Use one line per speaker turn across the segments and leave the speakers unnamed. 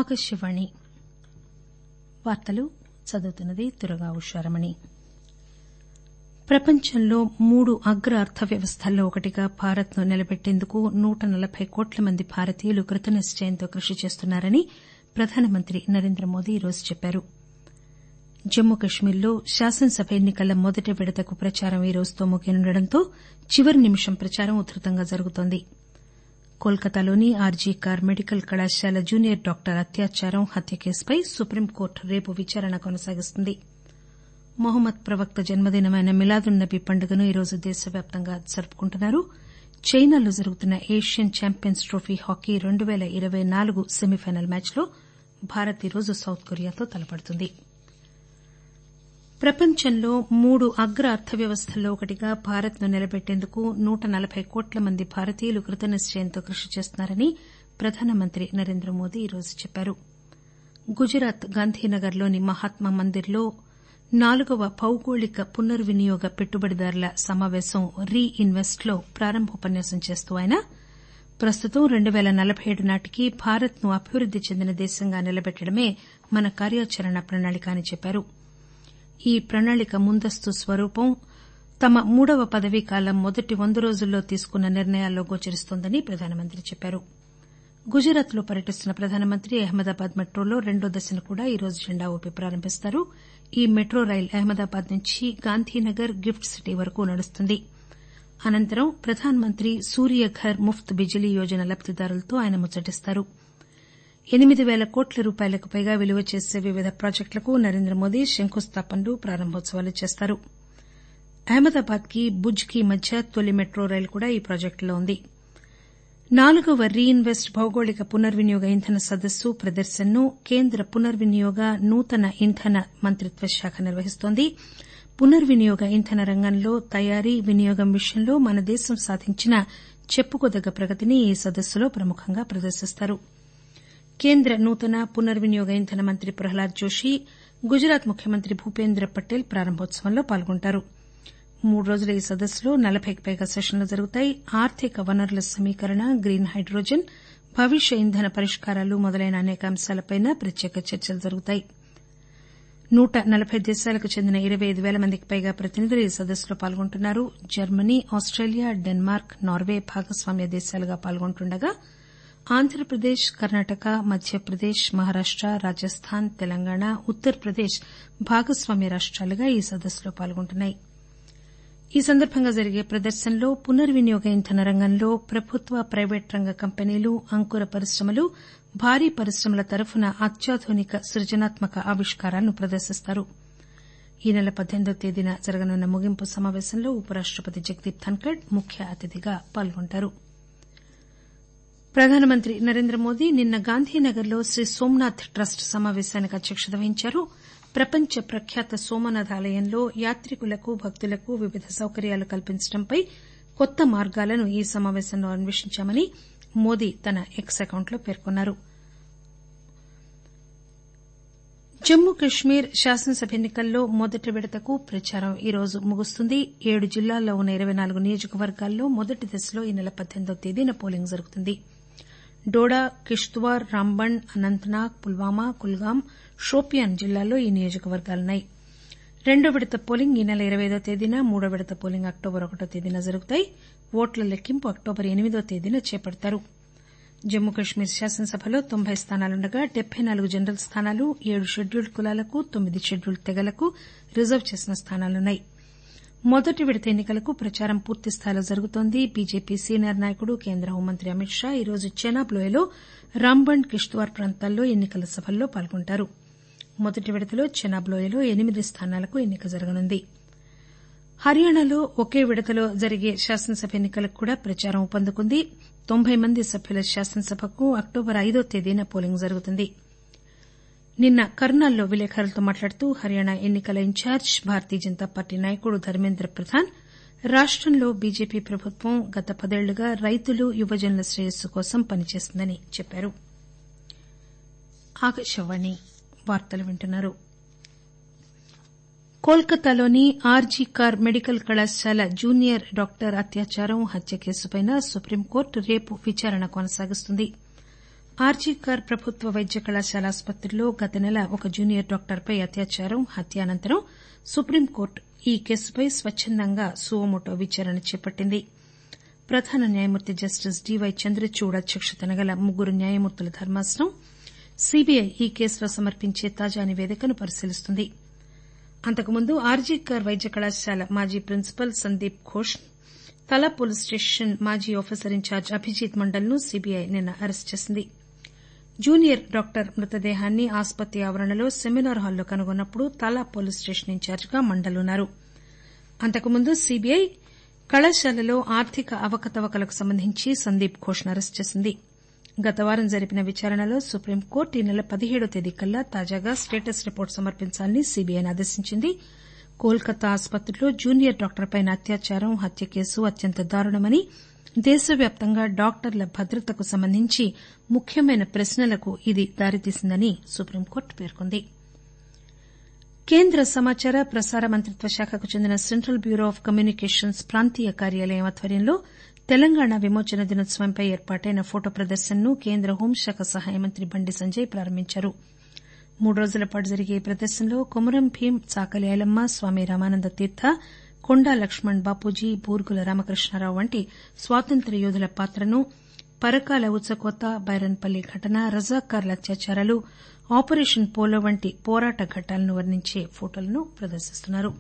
ఆకాశవాణి వార్తలు చదువుతున్నది దుర్గా ఉషారమణి ప్రపంచంలో మూడు అగ్ర అర్థవ్యవస్థల్లో ఒకటిగా భారత్ ను నిలబెట్టేందుకు నూట నలబై కోట్ల మంది భారతీయులు కృతనిశ్చయంతో కృషి చేస్తున్నారని ప్రధానమంత్రి నరేంద్రమోదీ ఈరోజు చెప్పారు జమ్మూ కశ్మీర్లో శాసనసభ ఎన్ని కల మొదటి విడతకు ప్రచారం ఈ రోజుతో ముగియనుండటంతో చివరి నిమిషం ప్రచారం ఉధృతంగా జరుగుతోంది కోల్కతాలోని ఆర్జీ కార్ మెడికల్ కళాశాల జూనియర్ డాక్టర్ అత్యాచారం హత్య కేసుపై సుప్రీంకోర్టు రేపు విచారణ కొనసాగిస్తుంది మొహమ్మద్ ప్రవక్త జన్మదినమైన మిలాదున్ నబీ పండుగను ఈరోజు దేశవ్యాప్తంగా జరుపుకుంటున్నారు చైనాలో జరుగుతున్న ఏషియన్ చాంపియన్స్ ట్రోఫీ హాకీ రెండు పేల ఇరవై నాలుగు సెమీపైనల్ మ్యాచ్లో భారత్ ఈరోజు సౌత్ కొరియాతో తలపడుతుంది ప్రపంచంలో మూడు అగ్ర అర్థవ్యవస్థల్లో ఒకటిగా భారత్ ను నిలబెట్టేందుకు నూట నలబై కోట్ల మంది భారతీయులు కృతనిశ్చయంతో కృషి చేస్తున్నారని ప్రధానమంత్రి నరేంద్రమోదీ ఈరోజు చెప్పారు గుజరాత్ గాంధీనగర్ లోని మహాత్మా మందిర్ లో నాలుగవ భౌగోళిక పునర్వినియోగ పెట్టుబడిదారుల సమాపేశం రీ ఇన్వెస్ట్ లో ప్రారంభోపన్యాసం చేస్తూ ఆయన ప్రస్తుతం రెండు పేల నలబై ఏడు నాటికి భారత్ ను అభివృద్ది చెందిన దేశంగా నిలబెట్టడమే మన కార్యాచరణ ప్రణాళిక అని చెప్పారు ఈ ప్రణాళిక ముందస్తు స్వరూపం తమ మూడవ పదవీకాలం మొదటి వంద రోజుల్లో తీసుకున్న నిర్ణయాల్లో గోచరిస్తోందని ప్రధానమంత్రి చెప్పారు గుజరాత్ లో పర్యటిస్తున్న ప్రధానమంత్రి అహ్మదాబాద్ మెట్రోలో రెండో దశను కూడా ఈరోజు జెండా ఊపి ప్రారంభిస్తారు ఈ మెట్రో రైలు అహ్మదాబాద్ నుంచి గాంధీనగర్ గిఫ్ట్ సిటీ వరకు నడుస్తుంది అనంతరం ప్రధానమంత్రి సూర్యఘర్ ముఫ్త్ బిజిలీ యోజన లబ్దిదారులతో ఆయన ముచ్చటిస్తారు ఎనిమిది పేల కోట్ల రూపాయలకు పైగా విలువ చేసే వివిధ ప్రాజెక్టులకు నరేంద్రమోదీ శంకుస్థాపనలు ప్రారంభోత్సవాలు చేస్తారు అహ్మదాబాద్ కి భుజ్ కి మధ్య తొలి మెట్రో రైలు కూడా ఈ ప్రాజెక్టులో ఉంది నాలుగవ రీ ఇన్వెస్ట్ భౌగోళిక పునర్వినియోగ ఇంధన సదస్సు ప్రదర్శనను కేంద్ర పునర్వినియోగ నూతన ఇంధన మంత్రిత్వ శాఖ నిర్వహిస్తోంది పునర్వినియోగ ఇంధన రంగంలో తయారీ వినియోగం విషయంలో మన దేశం సాధించిన చెప్పుకోదగ్గ ప్రగతిని ఈ సదస్సులో ప్రముఖంగా ప్రదర్శిస్తారు కేంద్ర నూతన పునర్వినియోగ ఇంధన మంత్రి ప్రహ్లాద్ జోషి గుజరాత్ ముఖ్యమంత్రి భూపేంద్ర పటేల్ ప్రారంభోత్సవంలో పాల్గొంటారు మూడు రోజుల ఈ సదస్సులో నలబైకి పైగా సెషన్లు జరుగుతాయి ఆర్థిక వనరుల సమీకరణ గ్రీన్ హైడ్రోజన్ భవిష్య ఇంధన పరిష్కారాలు మొదలైన అనేక అంశాలపై ప్రత్యేక చర్చలు జరుగుతాయి నూట నలబై దేశాలకు చెందిన ఇరవై ఐదు పేల మందికి పైగా ప్రతినిధులు ఈ సదస్సులో పాల్గొంటున్నారు జర్మనీ ఆస్టేలియా డెన్మార్క్ నార్వే భాగస్వామ్య దేశాలుగా పాల్గొంటుండగా ఆంధ్రప్రదేశ్ కర్ణాటక మధ్యప్రదేశ్ మహారాష్ట రాజస్థాన్ తెలంగాణ ఉత్తరప్రదేశ్ భాగస్వామ్య రాష్టాలుగా ఈ సదస్సులో పాల్గొంటున్నాయి ఈ సందర్బంగా జరిగే ప్రదర్శనలో పునర్వినియోగ ఇంధన రంగంలో ప్రభుత్వ ప్రైవేటు రంగ కంపెనీలు అంకుర పరిశ్రమలు భారీ పరిశ్రమల తరఫున అత్యాధునిక సృజనాత్మక ఆవిష్కారాలను ప్రదర్శిస్తారు ఈ నెల పద్దెనిమిదవ తేదీన జరగనున్న ముగింపు సమాపేశంలో ఉపరాష్టపతి జగదీప్ ధన్కర్ ముఖ్య అతిథిగా పాల్గొంటారు ప్రధానమంత్రి నరేంద్రమోదీ నిన్న గాంధీనగర్ లో శ్రీ సోమనాథ్ ట్రస్ట్ సమాపేశానికి అధ్యక్షత వహించారు ప్రపంచ ప్రఖ్యాత సోమనాథ్ ఆలయంలో యాత్రికులకు భక్తులకు వివిధ సౌకర్యాలు కల్పించడంపై కొత్త మార్గాలను ఈ సమాపేశంలో అన్వేషించామని మోదీ తన ఎక్స్ అకౌంట్లో పేర్కొన్నారు జమ్మూ కశ్మీర్ శాసనసభ ఎన్ని కల్లో మొదటి విడతకు ప్రచారం ఈరోజు ముగుస్తుంది ఏడు జిల్లాల్లో ఉన్న ఇరవై నాలుగు నియోజకవర్గాల్లో మొదటి దశలో ఈ నెల పద్దెనిమిదవ తేదీన పోలింగ్ జరుగుతుంది డోడా కిష్త్వార్ రాంబన్ అనంతనాగ్ పుల్వామా కుల్గాం షోపియాన్ జిల్లాల్లో ఈ నియోజకవర్గాలున్నాయి రెండో విడత పోలింగ్ ఈ నెల ఇరవై ఐదో తేదీన మూడో విడత పోలింగ్ అక్టోబర్ ఒకటో తేదీన జరుగుతాయి ఓట్ల లెక్కింపు అక్టోబర్ ఎనిమిదో తేదీన చేపడతారు జమ్మూ కశ్మీర్ శాసనసభలో తొంబై స్థానాలుండగా డెబ్బై నాలుగు జనరల్ స్థానాలు ఏడు షెడ్యూల్డ్ కులాలకు తొమ్మిది షెడ్యూల్డ్ తెగలకు రిజర్వ్ చేసిన స్థానాలున్నాయి మొదటి విడత ఎన్ని కలకు ప్రచారం పూర్తిస్థాయిలో జరుగుతోంది బీజేపీ సీనియర్ నాయకుడు కేంద్ర హోంమంత్రి అమిత్ షా ఈరోజు చెనాబ్ లోయలో రాంబన్ కిష్త్వార్ ప్రాంతాల్లో ఎన్ని కల సభల్లో పాల్గొంటారు మొదటి విడతలో చెనాబ్ లోయలో ఎనిమిది స్థానాలకు ఎన్నిక జరగనుంది హర్యానాలో ఒకే విడతలో జరిగే శాసనసభ ఎన్ని కలకు కూడా ప్రచారం ఊపందుకుంది తొంబై మంది సభ్యుల శాసనసభకు అక్టోబర్ ఐదో తేదీన పోలింగ్ జరుగుతుంది నిన్న కర్నాల్లో విలేకరులతో మాట్లాడుతూ హర్యానా ఎన్ని కల ఇన్ఛార్జ్ భారతీయ జనతా పార్టీ నాయకుడు ధర్మేంద్ర ప్రధాన్ రాష్టంలో బీజేపీ ప్రభుత్వం గత పదేళ్లుగా రైతులు యువజనుల శ్రేయస్సు కోసం పనిచేసిందని చెప్పారు కోల్కతాలోని ఆర్జీ కార్ మెడికల్ కళాశాల జూనియర్ డాక్టర్ అత్యాచారం హత్య కేసుపై సుప్రీంకోర్టు రేపు విచారణ కొనసాగిస్తుంది ఆర్జీకర్ ప్రభుత్వ వైద్య కళాశాల ఆసుపత్రిలో గత నెల ఒక జూనియర్ డాక్టర్పై అత్యాచారం హత్య అనంతరం సుప్రీంకోర్టు ఈ కేసుపై స్వచ్చందంగా సుమోటో విచారణ చేపట్టింది ప్రధాన న్యాయమూర్తి జస్టిస్ డీవై చంద్రచూడ్ అధ్యక్షతన గల ముగ్గురు న్యాయమూర్తుల ధర్మాసనం సీబీఐ ఈ కేసులో సమర్పించే తాజా నివేదికను పరిశీలిస్తుంది అంతకుముందు ఆర్జీకర్ వైద్య కళాశాల మాజీ ప్రిన్సిపల్ సందీప్ ఘోష్ తలా పోలీస్ స్టేషన్ మాజీ ఆఫీసర్ ఇన్ఛార్జ్ అభిజిత్ మండల్ ను సీబీఐ నిన్న అరెస్టు చేసింది జూనియర్ డాక్టర్ మృతదేహాన్ని ఆసుపత్రి ఆవరణలో సెమినార్ హాల్లో కనుగొన్నప్పుడు తలా పోలీస్ స్టేషన్ ఇన్ఛార్జిగా మండల్ ఉన్నారు అంతకుముందు సీబీఐ కళాశాలలో ఆర్థిక అవకతవకలకు సంబంధించి సందీప్ ఘోష్ ను అరెస్టు చేసింది గత వారం జరిపిన విచారణలో సుప్రీంకోర్టు ఈ నెల పదిహేడో తేదీకల్లా తాజాగా స్టేటస్ రిపోర్టు సమర్పించాలని సీబీఐని ఆదేశించింది కోల్కతా ఆసుపత్రిలో జూనియర్ డాక్టర్పై అత్యాచారం హత్య కేసు అత్యంత దారుణమని దేశవ్యాప్తంగా డాక్టర్ల భద్రతకు సంబంధించి ముఖ్యమైన ప్రశ్నలకు ఇది దారితీసిందని సుప్రీంకోర్టు పేర్కొంది కేంద్ర సమాచార ప్రసార మంత్రిత్వ శాఖకు చెందిన సెంట్రల్ బ్యూరో ఆఫ్ కమ్యూనికేషన్స్ ప్రాంతీయ కార్యాలయం ఆధ్వర్యంలో తెలంగాణ విమోచన దినోత్సవంపై ఏర్పాటైన ఫోటో ప్రదర్శనను కేంద్ర హోంశాఖ సహాయ మంత్రి బండి సంజయ్ ప్రారంభించారు మూడు రోజుల పాటు జరిగే ఈ ప్రదర్శనలో కొమురం భీం చాకలి ఐలమ్మ స్వామి రామానంద తీర్థ కొండా లక్ష్మణ్ బాపూజీ బూర్గుల రామకృష్ణారావు వంటి స్వాతంత్ర్య యోధుల పాత్రను పరకాల ఉచకోత బైరన్పల్లి ఘటన రజాకార్ల అత్యాచారాలు ఆపరేషన్ పోలో వంటి పోరాట ఘట్టాలను వర్ణించే ఫోటోలను ప్రదర్శిస్తున్నారు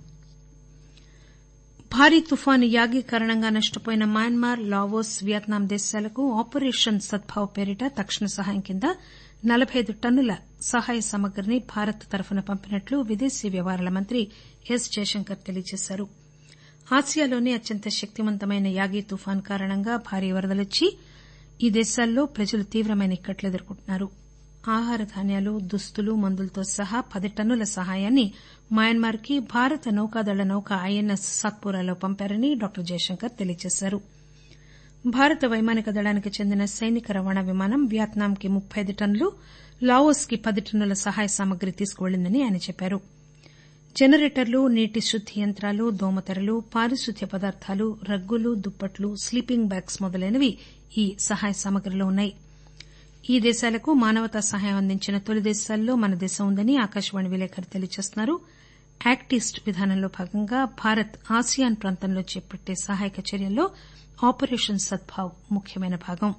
భారీ తుపాను యాగి కారణంగా నష్టపోయిన మయన్మార్ లావోస్ వియత్నాం దేశాలకు ఆపరేషన్ సద్బావ్ పేరిట తక్షణ సహాయం కింద నలబై ఐదు టన్నుల సహాయ సామగ్రిని భారత్ తరఫున పంపినట్లు విదేశీ వ్యవహారాల మంత్రి ఎస్ జయశంకర్ తెలియజేశారు ఆసియాలోనే అత్యంత శక్తివంతమైన యాగి తుపాను కారణంగా భారీ వరదలొచ్చి ఈ దేశాల్లో ప్రజలు తీవ్రమైన ఇక్కట్లు ఎదుర్కొంటున్నారు ఆహార ధాన్యాలు దుస్తులు మందులతో సహా పది టన్నుల సహాయాన్ని మయన్మార్ కి భారత నౌకాదళ నౌక ఐఎన్ఎస్ సాత్పురాలో పంపారని డాక్టర్ జయశంకర్ తెలియజేశారు భారత వైమానిక దళానికి చెందిన సైనిక రవాణా విమానం వియత్నాం కి ముప్పై ఐదు టన్నులు లావోస్ కి పది టన్నుల సహాయ సామగ్రి తీసుకువెళ్లిందని ఆయన చెప్పారు జనరేటర్లు నీటి శుద్ది యంత్రాలు దోమతెరలు పారిశుద్ధ్య పదార్థాలు రగ్గులు దుప్పట్లు స్లీపింగ్ బ్యాగ్స్ మొదలైనవి ఈ సహాయ సామగ్రిలో ఉన్నాయి ఈ దేశాలకు మానవతా సహాయం అందించిన తొలి దేశాల్లో మన దేశం ఉందని ఆకాశవాణి విలేకరి తెలియజేస్తున్నారు యాక్ట్ ఈస్ట్ విధానంలో భాగంగా భారత్ ఆసియాన్ ప్రాంతంలో చేపట్టే సహాయక చర్యల్లో ఆపరేషన్ సద్బావ్ ముఖ్యమైన భాగం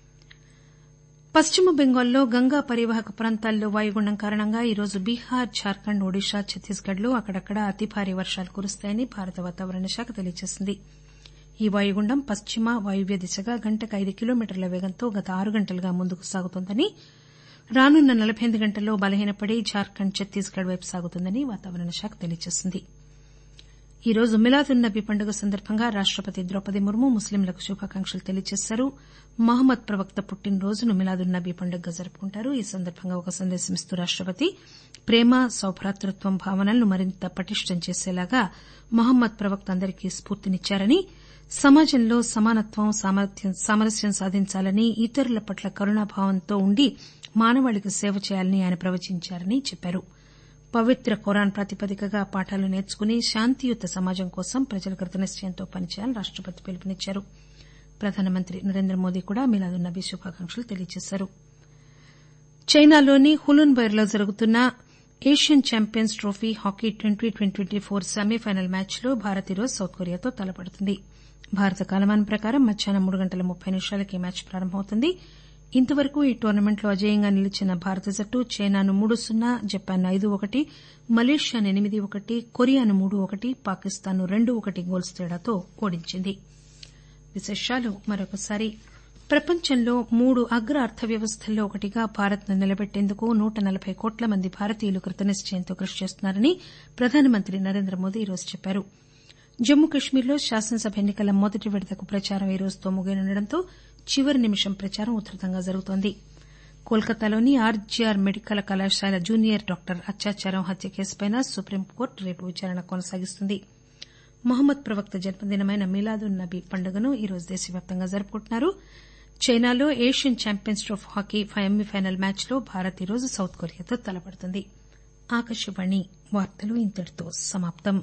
పశ్చిమ బెంగాల్లో గంగా పరివాహక ప్రాంతాల్లో వాయుగుండం కారణంగా ఈరోజు బీహార్ జార్ఖండ్ ఒడిశా ఛత్తీస్గఢ్ లో అక్కడక్కడా అతి భారీ వర్షాలు కురుస్తాయని భారత వాతావరణ శాఖ తెలియజేసింది ఈ వాయుగుండం పశ్చిమ వాయువ్య దిశగా గంటకు ఐదు కిలోమీటర్ల వేగంతో గత ఆరు గంటలుగా ముందుకు సాగుతోందని రానున్న నలబై ఎనిమిది గంటల్లో బలహీనపడి జార్ఖండ్ ఛత్తీస్గఢ్ వైపు సాగుతుందని వాతావరణ శాఖ తెలియజేసింది ఈరోజు మిలాదున్ నబీ పండుగ సందర్భంగా రాష్టపతి ద్రౌపది ముర్ము ముస్లింలకు శుభాకాంక్షలు తెలియజేశారు మహమ్మద్ ప్రవక్త పుట్టినరోజును మిలాదున్ నబీ పండుగగా జరుపుకుంటారు ఈ సందర్భంగా ఒక సందేశం ఇస్తూ రాష్టపతి ప్రేమ సౌభ్రాతృత్వం భావనలను మరింత పటిష్టం చేసేలాగా మహమ్మద్ ప్రవక్త అందరికీ స్పూర్తినిచ్చారని సమాజంలో సమానత్వం సామరస్యం సాధించాలని ఇతరుల పట్ల కరుణాభావంతో ఉండి మానవాళికి సేవ చేయాలని ఆయన ప్రవచించారని చెప్పారు పవిత్ర ఖురాన్ ప్రాతిపదికగా పాఠాలు నేర్చుకుని శాంతియుత సమాజం కోసం ప్రజలు కృతనిశ్చయంతో పనిచేయాలని రాష్టపతి పిలుపునిచ్చారు ప్రధానమంత్రి నరేంద్ర మోదీ కూడా మిలాదున్ నబీ శుభాకాంక్షలు తెలియజేశారు చైనాలోని హులున్బైర్ లో జరుగుతున్న Asian Champions Trophy hockey twenty twenty four semifinal మ్యాచ్లో భారత్ ఈరోజు సౌత్ కొరియాతో తలపడుతుంది భారత కాలమానం ప్రకారం మధ్యాహ్నం మూడు గంటల ముప్పై నిమిషాలకు ఈ మ్యాచ్ ప్రారంభమవుతుంది ఇంతవరకు ఈ టోర్నమెంట్లో అజేయంగా నిలిచిన భారత జట్టు చైనాను మూడు సున్నా జపాన్ ఐదు ఒకటి మలేషియాను ఎనిమిది ఒకటి కొరియాను మూడు ఒకటి పాకిస్తాన్ను రెండు ఒకటి గోల్స్ తేడాతో ఓడించింది విశేషాలు మరొకసారి ప్రపంచంలో మూడు అగ్ర అర్థవ్యవస్థల్లో ఒకటిగా భారత్ను నిలబెట్టేందుకు నూట నలబై కోట్ల మంది భారతీయులు కృతనిశ్చయంతో కృషి చేస్తున్నారని ప్రధానమంత్రి నరేంద్ర మోదీ ఈరోజు చెప్పారు జమ్మూ కశ్మీర్లో శాసనసభ ఎన్నికల మొదటి విడతకు ప్రచారం ఈ రోజుతో ముగియనుండటంతో చివరి నిమిషం ప్రచారం ఉధృతంగా జరుగుతోంది కోల్కతాలోని ఆర్జీఆర్ మెడికల్ కళాశాల జూనియర్ డాక్టర్ అత్యాచారం హత్య కేసుపై సుప్రీంకోర్టు రేపు విచారణ కొనసాగిస్తుంది మహమ్మద్ ప్రవక్త జన్మదినమైన మిలాదున్ నబీ పండుగను ఈరోజు దేశవ్యాప్తంగా జరుపుకుంటున్నారు చైనాలో Asian Champions Trophy hockey semifinal మ్యాచ్లో భారత్ ఈరోజు సౌత్ కొరియాతో తలపడుతుంది ఆకాశవాణి వార్తలు ఇంతటితో సమాప్తం